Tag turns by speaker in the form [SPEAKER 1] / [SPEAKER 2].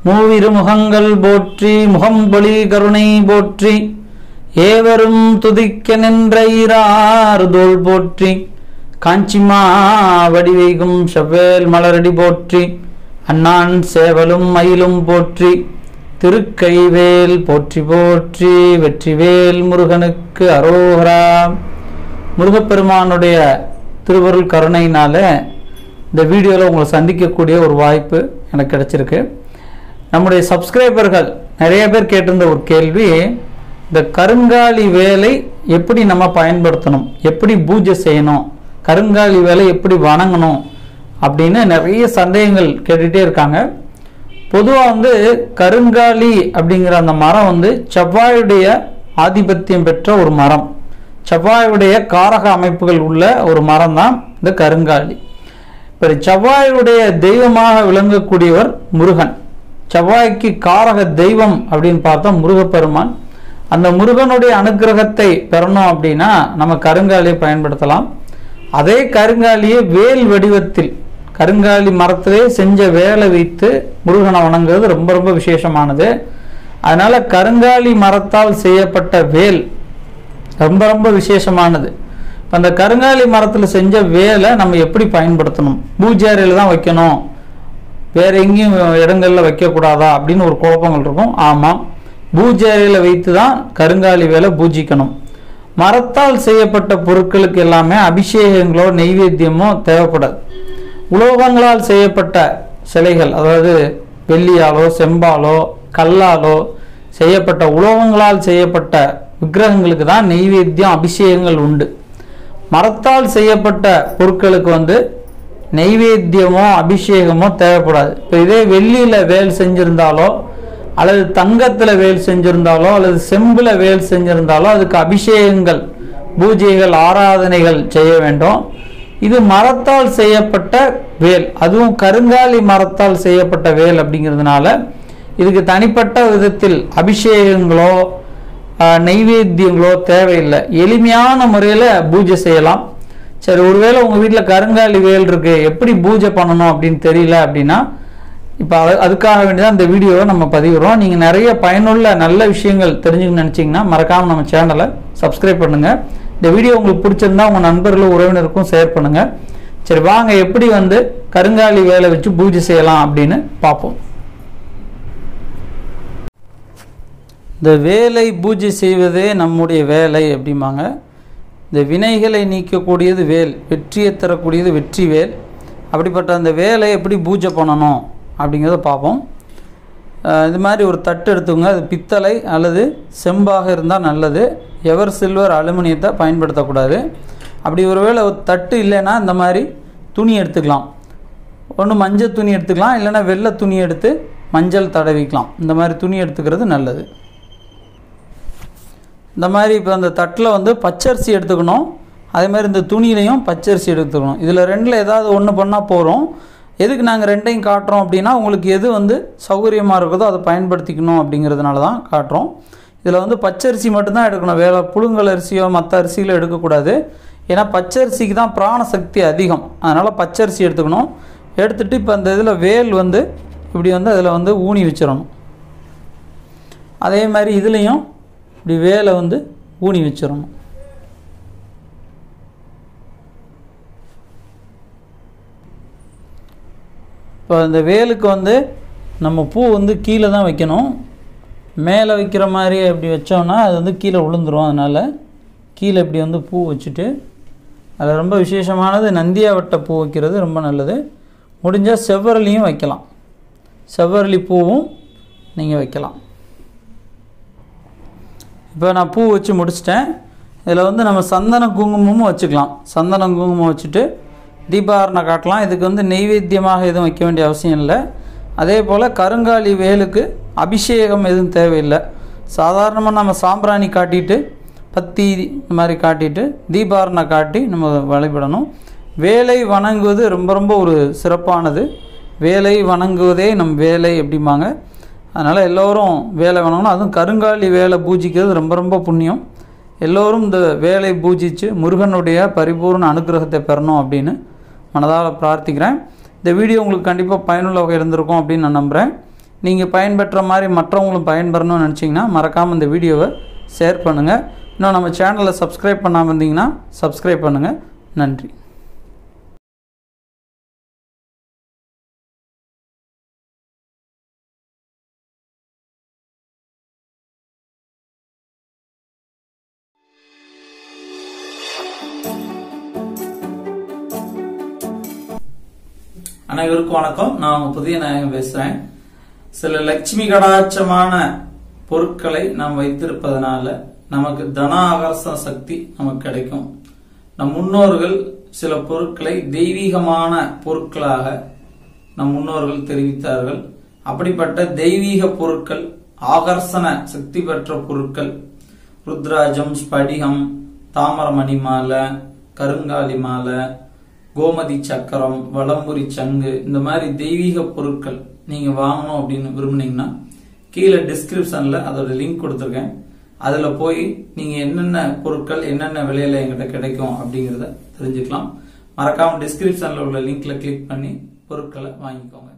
[SPEAKER 1] மூவிரு முகங்கள் போற்றி முகம்பொலி கருணை போற்றி ஏவரும் துதிக்க நின்ற ஈராறு தோள் போற்றி காஞ்சிமா வடிவைகும் செவ்வேல் மலரடி போற்றி அண்ணான் சேவலும் மயிலும் போற்றி திருக்கைவேல் போற்றி போற்றி வெற்றிவேல் முருகனுக்கு அரோகரா முருகப்பெருமானுடைய திருவருள் கருணையினால இந்த வீடியோவில் உங்களை சந்திக்கக்கூடிய ஒரு வாய்ப்பு எனக்கு கிடைச்சிருக்கு நம்முடைய சப்ஸ்கிரைபர்கள் நிறைய பேர் கேட்டிருந்த ஒரு கேள்வி இந்த கருங்காலி வேலை எப்படி நம்ம பயன்படுத்தணும் எப்படி பூஜை செய்யணும் கருங்காலி வேலை எப்படி வணங்கணும் அப்படின்னு நிறைய சந்தேகங்கள் கேட்டுகிட்டே இருக்காங்க பொதுவாக வந்து கருங்காலி அப்படிங்கிற அந்த மரம் வந்து செவ்வாயுடைய ஆதிபத்தியம் பெற்ற ஒரு மரம் செவ்வாயுடைய காரக அமைப்புகள் உள்ள ஒரு மரம் தான் இந்த கருங்காலி இப்போ செவ்வாயுடைய தெய்வமாக விளங்கக்கூடியவர் முருகன் செவ்வாய்க்கு காரக தெய்வம் அப்படின்னு பார்த்தா முருகப்பெருமான் அந்த முருகனுடைய அனுக்கிரகத்தை பெறணும் அப்படின்னா நம்ம கருங்காலியை பயன்படுத்தலாம் அதே கருங்காலியை வேல் வடிவத்தில் கருங்காலி மரத்திலே செஞ்ச வேலை வைத்து முருகனை வணங்குறது ரொம்ப ரொம்ப விசேஷமானது அதனால கருங்காலி மரத்தால் செய்யப்பட்ட வேல் ரொம்ப ரொம்ப விசேஷமானது இப்போ அந்த கருங்காலி மரத்தில் செஞ்ச வேலை நம்ம எப்படி பயன்படுத்தணும் பூஜை அறையில் தான் வைக்கணும் வேற எங்கேயும் இடங்கள்ல வைக்கக்கூடாதா அப்படின்னு ஒரு குழப்பங்கள் இருக்கும் ஆமாம் பூஜை அறையில் வைத்து தான் கருங்காலி வேலை பூஜிக்கணும் மரத்தால் செய்யப்பட்ட பொருட்களுக்கு எல்லாமே அபிஷேகங்களோ நெய்வேத்தியமோ தேவைப்படாது உலோகங்களால் செய்யப்பட்ட சிலைகள் அதாவது வெள்ளியாலோ செம்பாலோ கல்லாலோ செய்யப்பட்ட உலோகங்களால் செய்யப்பட்ட விக்கிரகங்களுக்கு தான் நெய்வேத்தியம் அபிஷேகங்கள் உண்டு மரத்தால் செய்யப்பட்ட பொருட்களுக்கு வந்து நெய்வேத்தியமோ அபிஷேகமோ தேவைப்படாது இப்போ இதே வெள்ளியில் வேல் செஞ்சிருந்தாலோ அல்லது தங்கத்தில் வேல் செஞ்சிருந்தாலோ அல்லது செம்பில் வேல் செஞ்சிருந்தாலோ அதுக்கு அபிஷேகங்கள் பூஜைகள் ஆராதனைகள் செய்ய வேண்டும் இது மரத்தால் செய்யப்பட்ட வேல் அதுவும் கருங்காலி மரத்தால் செய்யப்பட்ட வேல் அப்படிங்கிறதுனால இதுக்கு தனிப்பட்ட விதத்தில் அபிஷேகங்களோ ஆஹ், நெய்வேத்தியங்களோ தேவையில்லை எளிமையான முறையில் பூஜை செய்யலாம் சரி ஒருவேளை உங்கள் வீட்டில் கருங்காலி வேல் இருக்கு எப்படி பூஜை பண்ணணும் அப்படின்னு தெரியல அப்படின்னா இப்போ அது அதுக்காக வேண்டி தான் இந்த வீடியோவை நம்ம பதிவிடுறோம் நீங்கள் நிறைய பயனுள்ள நல்ல விஷயங்கள் தெரிஞ்சுக்கணும்னு நினச்சிங்கன்னா மறக்காமல் நம்ம சேனலை சப்ஸ்கிரைப் பண்ணுங்கள் இந்த வீடியோ உங்களுக்கு பிடிச்சிருந்தா உங்கள் நண்பர்களும் உறவினருக்கும் ஷேர் பண்ணுங்கள் சரி வாங்க எப்படி வந்து கருங்காலி வேலை வச்சு பூஜை செய்யலாம் அப்படின்னு பார்ப்போம் இந்த வேலை பூஜை செய்வதே நம்முடைய வேலை அப்படிம்பாங்க இந்த வினைகளை நீக்கக்கூடியது வேல் வெற்றியை தரக்கூடியது வெற்றி வேல் அப்படிப்பட்ட அந்த வேலை எப்படி பூஜை பண்ணணும் அப்படிங்கிறத பார்ப்போம் அஹ் இது மாதிரி ஒரு தட்டு எடுத்துக்கோங்க அது பித்தளை அல்லது செம்பாக இருந்தால் நல்லது எவர் சில்வர் அலுமினியத்தை பயன்படுத்தக்கூடாது அப்படி ஒருவேளை ஒரு தட்டு இல்லைன்னா இந்த மாதிரி துணி எடுத்துக்கலாம் ஒன்று மஞ்சள் துணி எடுத்துக்கலாம் இல்லைன்னா வெள்ளை துணி எடுத்து மஞ்சள் தடவிக்கலாம் இந்த மாதிரி துணி எடுத்துக்கிறது நல்லது இந்த மாதிரி இப்போ அந்த தட்டில் வந்து பச்சரிசி எடுத்துக்கணும் அதே மாதிரி இந்த துணியிலையும் பச்சரிசி எடுத்துக்கணும் இதில் ரெண்டில் ஏதாவது ஒன்று பண்ணால் போகிறோம் எதுக்கு நாங்கள் ரெண்டையும் காட்டுறோம் அப்படின்னா உங்களுக்கு எது வந்து சௌகரியமாக இருக்குதோ அதை பயன்படுத்திக்கணும் அப்படிங்கிறதுனால தான் காட்டுறோம் இதில் வந்து பச்சரிசி மட்டும்தான் எடுக்கணும் வேலை புழுங்கல் அரிசியோ மற்ற அரிசிகளோ எடுக்கக்கூடாது ஏன்னா பச்சரிசிக்கு தான் பிராண சக்தி அதிகம் அதனால் பச்சரிசி எடுத்துக்கணும் எடுத்துகிட்டு இப்போ அந்த இதில் வேல் வந்து இப்படி வந்து அதில் வந்து ஊனி வச்சிடணும் அதே மாதிரி இதுலேயும் இப்படி வேலை வந்து ஊனி வச்சிடணும் இப்போ இந்த வேலுக்கு வந்து நம்ம பூ வந்து கீழே தான் வைக்கணும் மேலே வைக்கிற மாதிரி அப்படி வச்சோம்னா அது வந்து கீழே விழுந்துரும் அதனால் கீழே இப்படி வந்து பூ வச்சுட்டு அதில் ரொம்ப விசேஷமானது நந்தியாவட்ட பூ வைக்கிறது ரொம்ப நல்லது முடிஞ்சால் செவ்வரளியும் வைக்கலாம் செவ்வரளி பூவும் நீங்கள் வைக்கலாம் இப்போ நான் பூ வச்சு முடிச்சிட்டேன் இதில் வந்து நம்ம சந்தன குங்குமமும் வச்சுக்கலாம் சந்தன குங்குமம் வச்சுட்டு தீபாரணை காட்டலாம் இதுக்கு வந்து நெய்வேத்தியமாக எதுவும் வைக்க வேண்டிய அவசியம் இல்லை அதே போல் கருங்காலி வேலுக்கு அபிஷேகம் எதுவும் தேவையில்லை சாதாரணமாக நம்ம சாம்பிராணி காட்டிட்டு பத்தி இந்த மாதிரி காட்டிட்டு தீபாரணை காட்டி நம்ம வழிபடணும் வேலை வணங்குவது ரொம்ப ரொம்ப ஒரு சிறப்பானது வேலை வணங்குவதே நம் வேலை அப்படிம்பாங்க அதனால் எல்லோரும் வேலை வணங்கணும் அதுவும் கருங்காலி வேலை பூஜிக்கிறது ரொம்ப ரொம்ப புண்ணியம் எல்லோரும் இந்த வேலை பூஜித்து முருகனுடைய பரிபூர்ண அனுக்கிரகத்தை பெறணும் அப்படின்னு மனதால் பிரார்த்திக்கிறேன் இந்த வீடியோ உங்களுக்கு கண்டிப்பாக பயனுள்ள வகை இருந்திருக்கும் அப்படின்னு நான் நம்புகிறேன் நீங்கள் பயன்பெற்ற மாதிரி மற்றவங்களும் பயன்பெறணும்னு நினச்சிங்கன்னா மறக்காமல் இந்த வீடியோவை ஷேர் பண்ணுங்கள் இன்னும் நம்ம சேனலை சப்ஸ்கிரைப் பண்ணாமல் இருந்தீங்கன்னா சப்ஸ்கிரைப் பண்ணுங்கள் நன்றி அனைவருக்கும் வணக்கம் நான் உங்க புதிய நாயகம் பேசுறேன் சில லட்சுமி கடாட்சமான பொருட்களை நாம் வைத்திருப்பதனால நமக்கு தன ஆகர்ஷண சக்தி நமக்கு கிடைக்கும் நம் முன்னோர்கள் சில பொருட்களை தெய்வீகமான பொருட்களாக நம் முன்னோர்கள் தெரிவித்தார்கள் அப்படிப்பட்ட தெய்வீக பொருட்கள் ஆகர்ஷண சக்தி பெற்ற பொருட்கள் ருத்ராஜம் ஸ்படிகம் தாமரமணி மாலை கருங்காலி மாலை கோமதி சக்கரம் வலம்புரி சங்கு இந்த மாதிரி தெய்வீக பொருட்கள் நீங்க வாங்கணும் அப்படின்னு விரும்புனீங்கன்னா கீழே டிஸ்கிரிப்ஷன்ல அதோட லிங்க் கொடுத்துருக்கேன் அதுல போய் நீங்க என்னென்ன பொருட்கள் என்னென்ன விலையில எங்கிட்ட கிடைக்கும் அப்படிங்கறத தெரிஞ்சுக்கலாம் மறக்காம டிஸ்கிரிப்ஷன்ல உள்ள லிங்க்ல கிளிக் பண்ணி பொருட்களை வாங்கிக்கோங்க